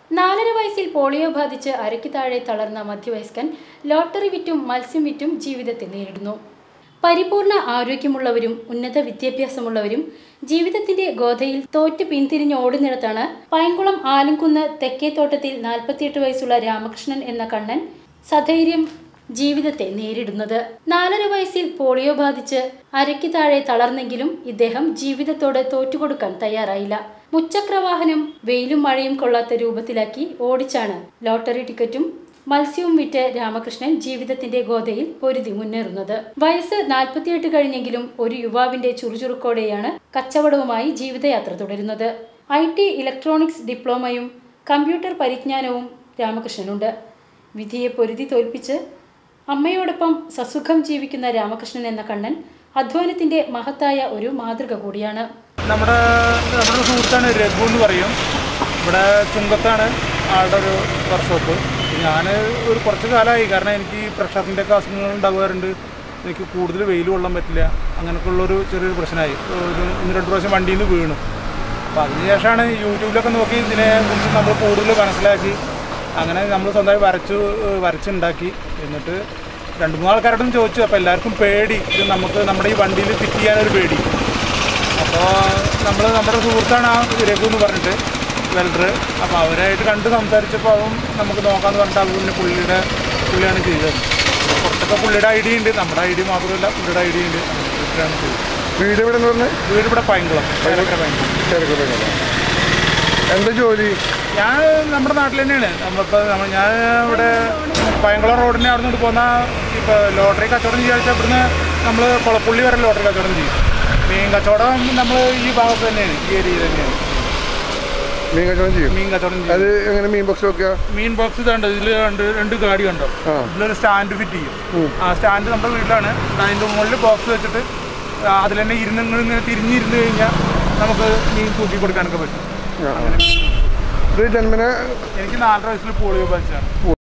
നാലര വയസ്സിൽ പോളിയോ ബാധിച്ച് അരയ്ക്ക് താഴെ തളർന്ന മധ്യവയസ്കൻ ലോട്ടറി വിറ്റും മത്സ്യം വിറ്റും ജീവിതത്തെ നേരിടുന്നു പരിപൂർണ ആരോഗ്യമുള്ളവരും ഉന്നത വിദ്യാഭ്യാസമുള്ളവരും ജീവിതത്തിന്റെ ഗോതയിൽ തോറ്റ് പിന്തിരിഞ്ഞ് ഓടുന്നിടത്താണ് പൈൻകുളം ആലംകുന്ന് തെക്കേത്തോട്ടത്തിൽ നാൽപ്പത്തിയെട്ട് വയസ്സുള്ള രാമകൃഷ്ണൻ എന്ന കണ്ണൻ സധൈര്യം ജീവിതത്തെ നേരിടുന്നത് നാലര വയസ്സിൽ പോളിയോ ബാധിച്ച് അരയ്ക്ക് താഴെ തളർന്നെങ്കിലും ഇദ്ദേഹം ജീവിതത്തോട് തോറ്റുകൊടുക്കാൻ തയ്യാറായില്ല മുച്ചക്രവാഹനം വെയിലും മഴയും കൊള്ളാത്ത രൂപത്തിലാക്കി ഓടിച്ചാണ് ലോട്ടറി ടിക്കറ്റും മത്സ്യവും വിറ്റ് രാമകൃഷ്ണൻ ജീവിതത്തിന്റെ ഗോതയിൽ പൊരുതി മുന്നേറുന്നത് വയസ്സ് നാൽപ്പത്തിയെട്ട് കഴിഞ്ഞെങ്കിലും ഒരു യുവാവിന്റെ ചുറുചുറുക്കോടെയാണ് കച്ചവടവുമായി ജീവിതയാത്ര തുടരുന്നത് ഐ ടി ഇലക്ട്രോണിക്സ് ഡിപ്ലോമയും കമ്പ്യൂട്ടർ പരിജ്ഞാനവും രാമകൃഷ്ണനുണ്ട് വിധിയെ പൊരുതി തോൽപ്പിച്ച് അമ്മയോടൊപ്പം സസുഖം ജീവിക്കുന്ന രാമകൃഷ്ണൻ എന്ന കണ്ണൻ അധ്വാനത്തിന്റെ മഹത്തായ ഒരു മാതൃക കൂടിയാണ് നമ്മുടെ നമ്മുടെ ഒരു സുഹൃത്താണ് രഘു എന്ന് പറയും ഇവിടെ ചുങ്കത്താണ് ആളുടെ ഒരു വർക്ക്ഷോപ്പ് ഞാൻ ഒരു കുറച്ച് കാലമായി കാരണം എനിക്ക് പ്രഷറിൻ്റെ ഒക്കെ അസുഖങ്ങൾ ഉണ്ടാകാറുണ്ട് എനിക്ക് കൂടുതൽ വെയിൽ കൊള്ളാൻ പറ്റില്ല അങ്ങനെയൊക്കെ ഉള്ളൊരു ചെറിയൊരു പ്രശ്നമായി ഒരു ഒന്ന് രണ്ട് പ്രാവശ്യം വണ്ടിയിൽ നിന്ന് വീണു അപ്പോൾ അതിനുശേഷമാണ് യൂട്യൂബിലൊക്കെ നോക്കി ഇതിനെ കുറിച്ച് നമ്മൾ കൂടുതൽ മനസ്സിലാക്കി അങ്ങനെ നമ്മൾ സ്വന്തമായി വരച്ചു ഏഹ് വരച്ചുണ്ടാക്കി എന്നിട്ട് രണ്ട് മൂന്ന് ആൾക്കാരോടും ചോദിച്ചു അപ്പോൾ എല്ലാവർക്കും പേടി ഇത് നമുക്ക് നമ്മുടെ ഈ വണ്ടിയിൽ ഫിറ്റ് ചെയ്യാനൊരു പേടി അപ്പോൾ നമ്മൾ നമ്മുടെ സുഹൃത്താണ് ആ രഘു എന്ന് പറഞ്ഞിട്ട് വെൽഡർ അപ്പോൾ അവരായിട്ട് കണ്ട് സംസാരിച്ചപ്പോൾ അവൻ നമുക്ക് നോക്കാമെന്ന് പറഞ്ഞിട്ട് അത് പിന്നെ പുള്ളിയുടെ പുള്ളിയാണ് ചെയ്തത് കുറച്ചൊക്കെ പുള്ളിയുടെ ഐഡിയ ഉണ്ട് നമ്മുടെ ഐഡിയ മാത്രമല്ല പുള്ളിയുടെ ഐഡിയ ഉണ്ട് പുള്ളിയാണ് ചെയ്തത് വീട് എവിടെ എന്ന് പറഞ്ഞാൽ വീട് ഇവിടെ പൈങ്കുളം ചേലക്കര പൈങ്കുളം ചേർക്കപ്പെട്ട എന്താ ജോലി ഞാൻ നമ്മുടെ നാട്ടിൽ തന്നെയാണ് നമ്മളിപ്പോൾ നമ്മൾ ഞാൻ ഇവിടെ പയങ്കുളം റോഡിനെ അവിടെ നിന്ന് പോകുന്ന ഇപ്പോൾ ലോട്ടറി കച്ചവടം ചെയ്യാച്ചാൽ ഇവിടുന്ന് നമ്മൾ കുളപ്പുള്ളി വരെ ലോട്ടറി കച്ചവടം ചെയ്യും മീൻ കച്ചവടം നമ്മൾ ഈ ഭാഗത്ത് തന്നെയാണ് ഈ ഏരിയയിൽ തന്നെയാണ് മീൻ കച്ചവടം ചെയ്യും മീൻ കച്ചവടം ചെയ്യും അത് എങ്ങനെ മീൻ ബോക്സ് വെക്കുക മീൻ ബോക്സ് ഇതുണ്ട് ഇതിൽ രണ്ട് രണ്ട് ഗാഡി കണ്ടോ ആ. ഇതിലൊരു സ്റ്റാൻഡ് ഫിറ്റ് ചെയ്യും ഉം. ആ സ്റ്റാൻഡ് നമ്മുടെ വീട്ടിലാണ് അതിൻ്റെ മുകളിൽ ബോക്സ് വെച്ചിട്ട് അതിൽ തന്നെ ഇരുന്ന് ഇങ്ങനെ ഇങ്ങനെ തിരിഞ്ഞിരുന്ന് കഴിഞ്ഞാൽ നമുക്ക് മീൻ തൂക്കി കൊടുക്കാനൊക്കെ പറ്റും ആ, ആ. ഇത് ജന്മന എനിക്ക് നാലര വയസ്സിൽ പോളിയോ ബാധിച്ചാണ്